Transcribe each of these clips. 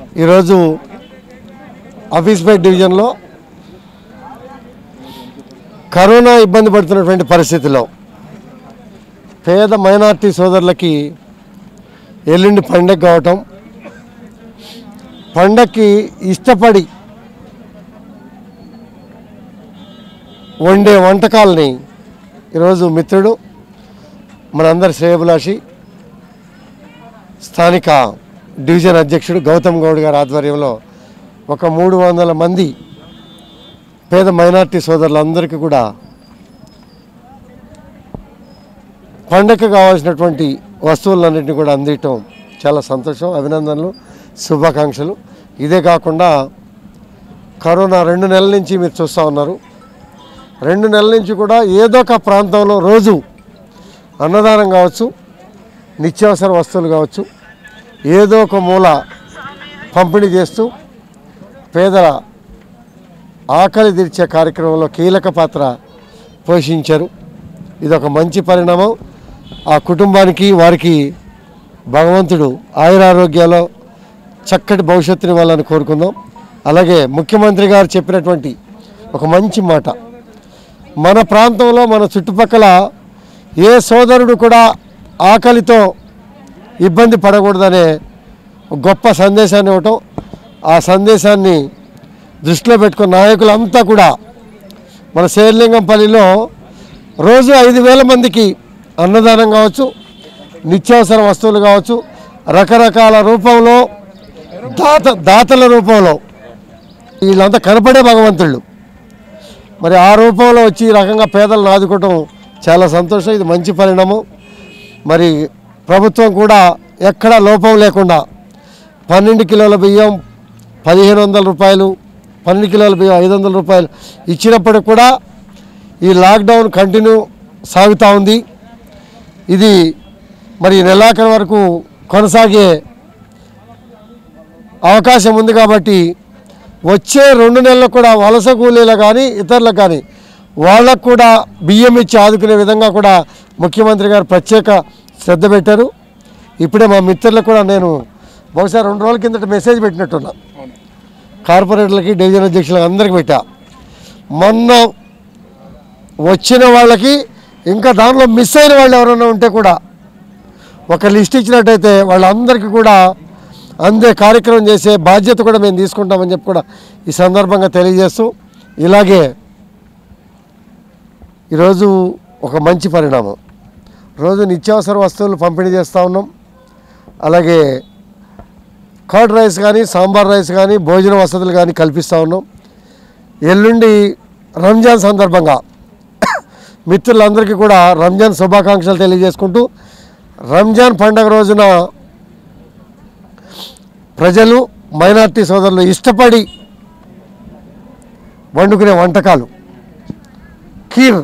ఈరోజు ఆఫీస్పేట్ డివిజన్లో కరోనా ఇబ్బంది పడుతున్నటువంటి పరిస్థితిలో పేద మైనార్టీ సోదరులకి ఎల్లుండి పండగ కావటం పండక్కి ఇష్టపడి వండే వంటకాలని ఈరోజు మిత్రుడు మనందరి శ్రేయభిలాషి స్థానిక డివిజన్ అధ్యక్షుడు గౌతమ్ గౌడ్ గారి ఆధ్వర్యంలో ఒక మూడు వందల మంది పేద మైనార్టీ సోదరులందరికీ కూడా పండగకు కావాల్సినటువంటి వస్తువులన్నింటినీ కూడా అందించడం చాలా సంతోషం అభినందనలు శుభాకాంక్షలు ఇదే కాకుండా కరోనా రెండు నెలల నుంచి మీరు చూస్తూ ఉన్నారు రెండు నెలల నుంచి కూడా ఏదో ఒక ప్రాంతంలో రోజు అన్నదానం కావచ్చు నిత్యావసర వస్తువులు కావచ్చు ఏదో ఒక మూల పంపిణీ చేస్తూ పేదల ఆకలి తీర్చే కార్యక్రమంలో కీలక పాత్ర పోషించారు ఇది ఒక మంచి పరిణామం ఆ కుటుంబానికి వారికి భగవంతుడు ఆయురారోగ్యాలు చక్కటి భవిష్యత్తుని వాళ్ళని కోరుకుందాం అలాగే ముఖ్యమంత్రి గారు చెప్పినటువంటి ఒక మంచి మాట మన ప్రాంతంలో మన చుట్టుపక్కల ఏ సోదరుడు కూడా ఆకలితో ఇబ్బంది పడకూడదనే ఒక గొప్ప సందేశాన్ని ఇవ్వటం ఆ సందేశాన్ని దృష్టిలో పెట్టుకున్న నాయకులంతా కూడా మన శేర్లింగంపల్లిలో రోజు ఐదు వేల మందికి అన్నదానం కావచ్చు నిత్యావసర వస్తువులు కావచ్చు రకరకాల రూపంలో దాత దాతల రూపంలో వీళ్ళంతా కనపడే భగవంతుళ్ళు మరి ఆ రూపంలో వచ్చి ఈ రకంగా పేదలను ఆదుకోవటం చాలా సంతోషం ఇది మంచి పరిణామం మరి ప్రభుత్వం కూడా ఎక్కడా లోపం లేకుండా పన్నెండు కిలోల బియ్యం పదిహేను వందల రూపాయలు పన్నెండు కిలోల బియ్యం ఐదు వందల రూపాయలు ఇచ్చినప్పటికి కూడా ఈ లాక్డౌన్ కంటిన్యూ సాగుతూ ఉంది ఇది మరి ఈ నెలాఖరు వరకు కొనసాగే అవకాశం ఉంది కాబట్టి వచ్చే రెండు నెలలు కూడా వలస కూలీలు కానీ ఇతరులకు కానీ వాళ్ళకు కూడా బియ్యం ఇచ్చి ఆదుకునే విధంగా కూడా ముఖ్యమంత్రి గారు ప్రత్యేక శ్రద్ధ పెట్టారు ఇప్పుడే మా మిత్రులకు కూడా నేను బహుశా రెండు రోజుల కిందట మెసేజ్ పెట్టినట్టున్నా కార్పొరేటర్లకి డివిజన్ అధ్యక్షులకు అందరికి పెట్టా మొన్న వచ్చిన వాళ్ళకి ఇంకా దానిలో మిస్ అయిన వాళ్ళు ఎవరైనా ఉంటే కూడా ఒక లిస్ట్ ఇచ్చినట్టయితే వాళ్ళందరికీ కూడా అందే కార్యక్రమం చేసే బాధ్యత కూడా మేము తీసుకుంటామని చెప్పి కూడా ఈ సందర్భంగా తెలియజేస్తూ ఇలాగే ఈరోజు ఒక మంచి పరిణామం రోజు నిత్యావసర వస్తువులు పంపిణీ చేస్తూ ఉన్నాం అలాగే కర్డ్ రైస్ కానీ సాంబార్ రైస్ కానీ భోజన వసతులు కానీ కల్పిస్తూ ఉన్నాం ఎల్లుండి రంజాన్ సందర్భంగా మిత్రులందరికీ కూడా రంజాన్ శుభాకాంక్షలు తెలియజేసుకుంటూ రంజాన్ పండగ రోజున ప్రజలు మైనార్టీ సోదరులు ఇష్టపడి వండుకునే వంటకాలు ఖీర్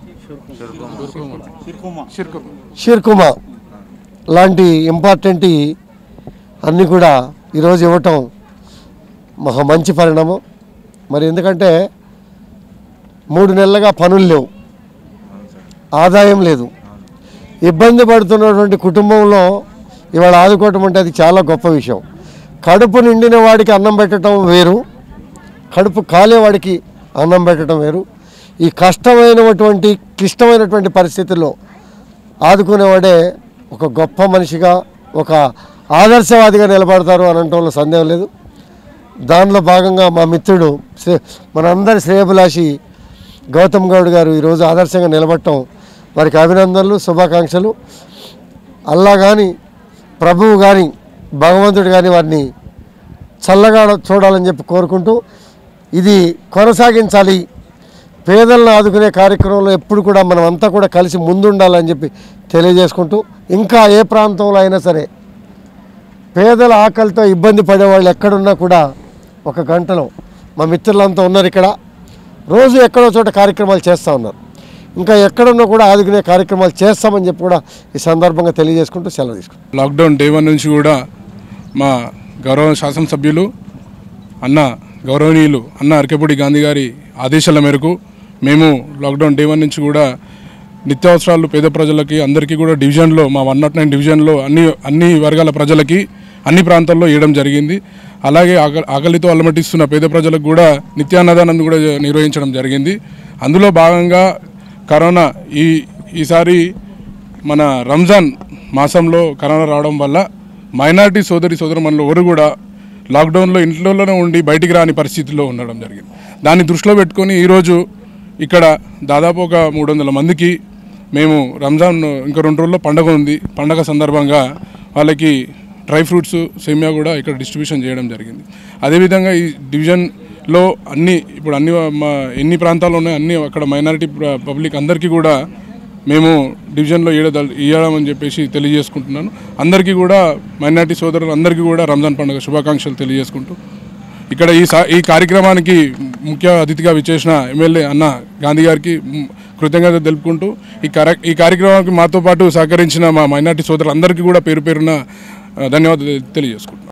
షీర్కుమా లాంటి ఇంపార్టెంట్ అన్నీ కూడా ఈరోజు ఇవ్వటం మహా మంచి పరిణామం మరి ఎందుకంటే మూడు నెలలుగా పనులు లేవు ఆదాయం లేదు ఇబ్బంది పడుతున్నటువంటి కుటుంబంలో ఇవాళ ఆదుకోవటం అంటే అది చాలా గొప్ప విషయం కడుపు నిండిన వాడికి అన్నం పెట్టడం వేరు కడుపు కాలే వాడికి అన్నం పెట్టడం వేరు ఈ కష్టమైనటువంటి క్లిష్టమైనటువంటి పరిస్థితుల్లో ఆదుకునేవాడే ఒక గొప్ప మనిషిగా ఒక ఆదర్శవాదిగా నిలబడతారు అని అనటంలో సందేహం లేదు దానిలో భాగంగా మా మిత్రుడు శ్రే మనందరి శ్రేయభిలాషి గౌతమ్ గౌడ్ గారు ఈరోజు ఆదర్శంగా నిలబడటం వారికి అభినందనలు శుభాకాంక్షలు అల్లా కానీ ప్రభువు కానీ భగవంతుడు కానీ వారిని చల్లగా చూడాలని చెప్పి కోరుకుంటూ ఇది కొనసాగించాలి పేదలను ఆదుకునే కార్యక్రమంలో ఎప్పుడు కూడా మనం అంతా కూడా కలిసి ముందుండాలని చెప్పి తెలియజేసుకుంటూ ఇంకా ఏ ప్రాంతంలో అయినా సరే పేదల ఆకలితో ఇబ్బంది పడే వాళ్ళు ఎక్కడున్నా కూడా ఒక గంటలో మా మిత్రులంతా ఉన్నారు ఇక్కడ రోజు ఎక్కడో చోట కార్యక్రమాలు చేస్తూ ఉన్నారు ఇంకా ఎక్కడున్నా కూడా ఆదుకునే కార్యక్రమాలు చేస్తామని చెప్పి కూడా ఈ సందర్భంగా తెలియజేసుకుంటూ సెలవు తీసుకుంటాం లాక్డౌన్ డే వన్ నుంచి కూడా మా గౌరవ శాసనసభ్యులు అన్న గౌరవనీయులు అన్న అరకెపూడి గాంధీ గారి ఆదేశాల మేరకు మేము లాక్డౌన్ డే వన్ నుంచి కూడా నిత్యావసరాలు పేద ప్రజలకి అందరికీ కూడా డివిజన్లో మా వన్ నాట్ నైన్ డివిజన్లో అన్ని అన్ని వర్గాల ప్రజలకి అన్ని ప్రాంతాల్లో ఇవ్వడం జరిగింది అలాగే ఆక- ఆకలితో అలమటిస్తున్న పేద ప్రజలకు కూడా నిత్యాన్నదానం కూడా నిర్వహించడం జరిగింది అందులో భాగంగా కరోనా ఈ ఈసారి మన రంజాన్ మాసంలో కరోనా రావడం వల్ల మైనారిటీ సోదరి సోదరుమణులు ఎవరు కూడా లాక్డౌన్లో ఇంట్లోనే ఉండి బయటికి రాని పరిస్థితిలో ఉండడం జరిగింది దాన్ని దృష్టిలో పెట్టుకొని ఈరోజు ఇక్కడ దాదాపు ఒక మూడు వందల మందికి మేము రంజాన్ ఇంకా రెండు రోజుల్లో పండగ ఉంది పండగ సందర్భంగా వాళ్ళకి డ్రై ఫ్రూట్స్ సేమియా కూడా ఇక్కడ డిస్ట్రిబ్యూషన్ చేయడం జరిగింది అదేవిధంగా ఈ డివిజన్లో అన్ని ఇప్పుడు అన్ని మా ఎన్ని ప్రాంతాలు ఉన్నాయో అన్ని అక్కడ మైనారిటీ పబ్లిక్ అందరికీ కూడా మేము డివిజన్లో ఇవ్వద ఇవ్వడం అని చెప్పేసి తెలియజేసుకుంటున్నాను అందరికీ కూడా మైనార్టీ సోదరులు అందరికీ కూడా రంజాన్ పండుగ శుభాకాంక్షలు తెలియజేసుకుంటూ ఇక్కడ ఈ సా ఈ కార్యక్రమానికి ముఖ్య అతిథిగా విచ్చేసిన ఎమ్మెల్యే అన్న గాంధీ గారికి మ్, కృతజ్ఞత తెలుపుకుంటూ ఈ కార్య ఈ కార్యక్రమానికి మాతో పాటు సహకరించిన మా మైనార్టీ సోదరులందరికీ కూడా పేరు పేరున ఆ, ధన్యవాదాలు తెలియజేసుకుంటున్నాను